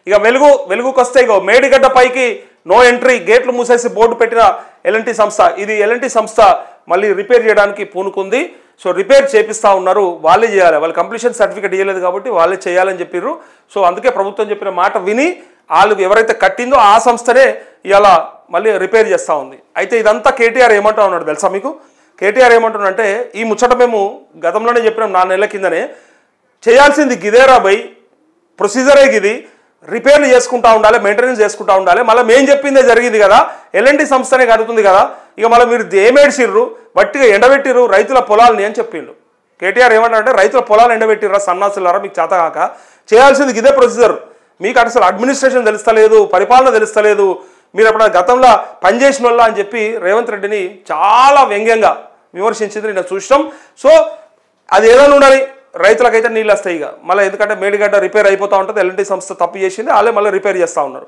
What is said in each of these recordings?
ఇక వెలుగు వెలుగుకి వస్తే ఇక మేడిగడ్డ పైకి నో ఎంట్రీ గేట్లు మూసేసి బోర్డు పెట్టిన ఎల్ఎన్టీ సంస్థ ఇది ఎల్ఎన్టీ సంస్థ మళ్ళీ రిపేర్ చేయడానికి పూనుకుంది సో రిపేర్ చేపిస్తా ఉన్నారు వాళ్ళే చేయాలి వాళ్ళు కంప్లీషన్ సర్టిఫికేట్ ఇవ్వలేదు కాబట్టి వాళ్ళే చేయాలని చెప్పిర్రు సో అందుకే ప్రభుత్వం చెప్పిన మాట విని వాళ్ళు ఎవరైతే కట్టిందో ఆ సంస్థనే ఇలా మళ్ళీ రిపేర్ చేస్తూ ఉంది అయితే ఇదంతా కేటీఆర్ ఏమంటా ఉన్నాడు తెలుసా మీకు కేటీఆర్ ఏమంటున్నాడంటే ఈ ముచ్చట మేము గతంలోనే చెప్పినాం నాలుగు నెలల కిందనే చేయాల్సింది గిదేరా బై ప్రొసీజరే ఇది రిపేర్లు చేసుకుంటా ఉండాలి మెయింటెనెన్స్ చేసుకుంటా ఉండాలి మళ్ళీ మేము చెప్పిందే జరిగింది కదా ఎల్ఎన్టీ సంస్థనే కడుగుతుంది కదా ఇక మళ్ళీ మీరు ఏమేడ్చిర్రు బట్టిగా ఎండబెట్టిర్రు రైతుల పొలాలని అని చెప్పిండు కేటీఆర్ ఏమంటారంటే రైతుల పొలాలు ఎండబెట్టిర్రా సన్నాసులారా మీకు చేత కాక చేయాల్సింది ఇదే ప్రొసీజర్ మీకు అసలు అడ్మినిస్ట్రేషన్ తెలుస్తలేదు పరిపాలన తెలుస్తలేదు మీరు ఎప్పుడైనా గతంలో పనిచేసిన వాళ్ళ అని చెప్పి రేవంత్ రెడ్డిని చాలా వ్యంగ్యంగా విమర్శించింది నేను చూసినాం సో అది ఏదైనా ఉండాలి రైతులకైతే నీళ్ళు వస్తాయి ఇక మళ్ళీ ఎందుకంటే మేడిగడ్డ రిపేర్ అయిపోతూ ఉంటుంది ఎల్ఎన్టీ సంస్థ తప్పు చేసింది వాళ్ళే మళ్ళీ రిపేర్ చేస్తూ ఉన్నారు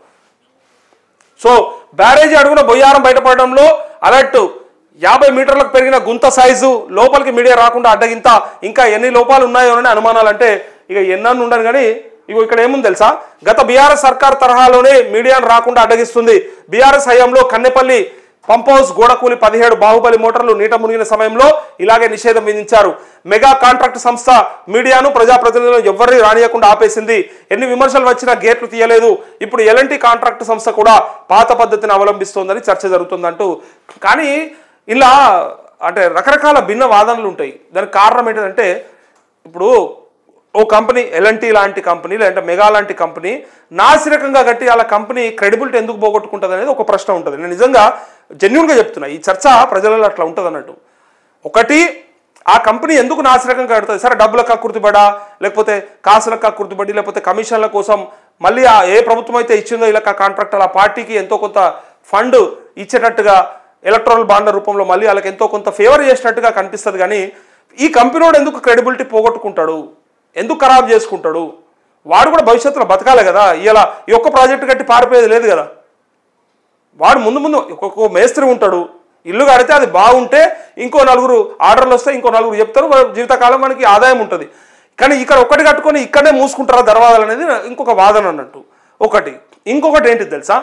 సో బ్యారేజీ అడుగున బొయ్యారం బయటపడడంలో అలర్ట్ యాభై మీటర్లకు పెరిగిన గుంత సైజు లోపలికి మీడియా రాకుండా అడ్డగింత ఇంకా ఎన్ని లోపాలు ఉన్నాయో అని అనుమానాలు అంటే ఇక ఎన్నన్ను ఉండను కానీ ఇగో ఇక్కడ ఏముంది తెలుసా గత బీఆర్ఎస్ సర్కార్ తరహాలోనే మీడియాను రాకుండా అడ్డగిస్తుంది బీఆర్ఎస్ హయాంలో కన్నెపల్లి పంప్ హౌస్ గోడకూలి పదిహేడు బాహుబలి మోటార్లు నీట మునిగిన సమయంలో ఇలాగే నిషేధం విధించారు మెగా కాంట్రాక్ట్ సంస్థ మీడియాను ప్రజాప్రతినిధులను ఎవరిని రానియకుండా ఆపేసింది ఎన్ని విమర్శలు వచ్చినా గేట్లు తీయలేదు ఇప్పుడు ఎలాంటి కాంట్రాక్ట్ సంస్థ కూడా పాత పద్ధతిని అవలంబిస్తోందని చర్చ జరుగుతుందంటూ కానీ ఇలా అంటే రకరకాల భిన్న వాదనలు ఉంటాయి దానికి కారణం ఏంటంటే ఇప్పుడు ఓ కంపెనీ ఎల్ఎన్టీ లాంటి కంపెనీ లేదంటే మెగా లాంటి కంపెనీ నాసిరకంగా కట్టి వాళ్ళ కంపెనీ క్రెడిబిలిటీ ఎందుకు పోగొట్టుకుంటుంది అనేది ఒక ప్రశ్న ఉంటుంది నేను నిజంగా జెన్యున్గా చెప్తున్నా ఈ చర్చ ప్రజలలో అట్లా ఉంటుంది అన్నట్టు ఒకటి ఆ కంపెనీ ఎందుకు నాసిరకంగా కడుతుంది సరే డబ్బులకు కక్కుర్తిపడా లేకపోతే కాసులకు కక్కుర్తిపడి లేకపోతే కమిషన్ల కోసం మళ్ళీ ఆ ఏ ప్రభుత్వం అయితే ఇచ్చిందో ఇలా కాంట్రాక్ట్ ఆ పార్టీకి ఎంతో కొంత ఫండ్ ఇచ్చేటట్టుగా ఎలక్ట్రానిక్ బాండ్ల రూపంలో మళ్ళీ వాళ్ళకి ఎంతో కొంత ఫేవర్ చేసినట్టుగా కనిపిస్తుంది కానీ ఈ కంపెనీవాడు ఎందుకు క్రెడిబిలిటీ పోగొట్టుకుంటాడు ఎందుకు ఖరాబ్ చేసుకుంటాడు వాడు కూడా భవిష్యత్తులో బతకాలి కదా ఇలా ఈ ఒక్క ప్రాజెక్టు కట్టి పారిపోయేది లేదు కదా వాడు ముందు ముందు ఒక్కొక్క మేస్త్రి ఉంటాడు ఇల్లు కడితే అది బాగుంటే ఇంకో నలుగురు ఆర్డర్లు వస్తే ఇంకో నలుగురు చెప్తారు వాళ్ళ జీవితకాలం మనకి ఆదాయం ఉంటుంది కానీ ఇక్కడ ఒక్కటి కట్టుకొని ఇక్కడనే మూసుకుంటారా దర్వాజాలు అనేది ఇంకొక వాదన అన్నట్టు ఒకటి ఇంకొకటి ఏంటి తెలుసా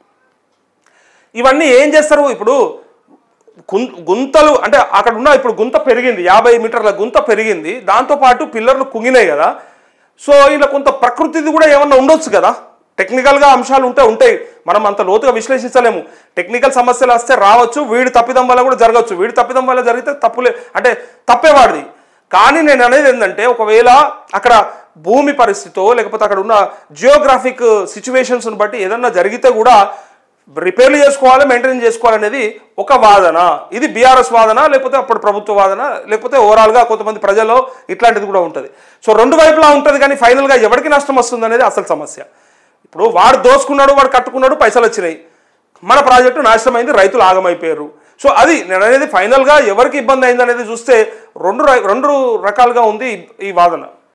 ఇవన్నీ ఏం చేస్తారు ఇప్పుడు గుం- గుంతలు అంటే అక్కడ ఉన్న ఇప్పుడు గుంత పెరిగింది యాభై మీటర్ల గుంత పెరిగింది దాంతోపాటు పిల్లర్లు కుంగినాయి కదా సో ఇలా కొంత ప్రకృతిది కూడా ఏమన్నా ఉండొచ్చు కదా టెక్నికల్గా అంశాలు ఉంటే ఉంటాయి మనం అంత లోతుగా విశ్లేషించలేము టెక్నికల్ సమస్యలు వస్తే రావచ్చు వీడి తప్పిదం వల్ల కూడా జరగచ్చు వీడి తప్పిదం వల్ల జరిగితే తప్పులే అంటే తప్పేవాడిది కానీ నేను అనేది ఏంటంటే ఒకవేళ అక్కడ భూమి పరిస్థితో లేకపోతే అక్కడ ఉన్న జియోగ్రాఫిక్ సిచ్యువేషన్స్ని బట్టి ఏదన్నా జరిగితే కూడా రిపేర్లు చేసుకోవాలి మెయింటైన్ చేసుకోవాలనేది ఒక వాదన ఇది బీఆర్ఎస్ వాదన లేకపోతే అప్పుడు ప్రభుత్వ వాదన లేకపోతే ఓవరాల్గా కొంతమంది ప్రజల్లో ఇట్లాంటిది కూడా ఉంటుంది సో రెండు వైపులా ఉంటుంది కానీ ఫైనల్గా ఎవరికి నష్టం వస్తుంది అనేది అసలు సమస్య ఇప్పుడు వాడు దోసుకున్నాడు వాడు కట్టుకున్నాడు పైసలు వచ్చినాయి మన ప్రాజెక్టు నాశనమైంది రైతులు ఆగమైపోయారు సో అది నేను అనేది ఫైనల్గా ఎవరికి ఇబ్బంది అయింది అనేది చూస్తే రెండు ర- రెండు రకాలుగా ఉంది ఈ- ఈ వాదన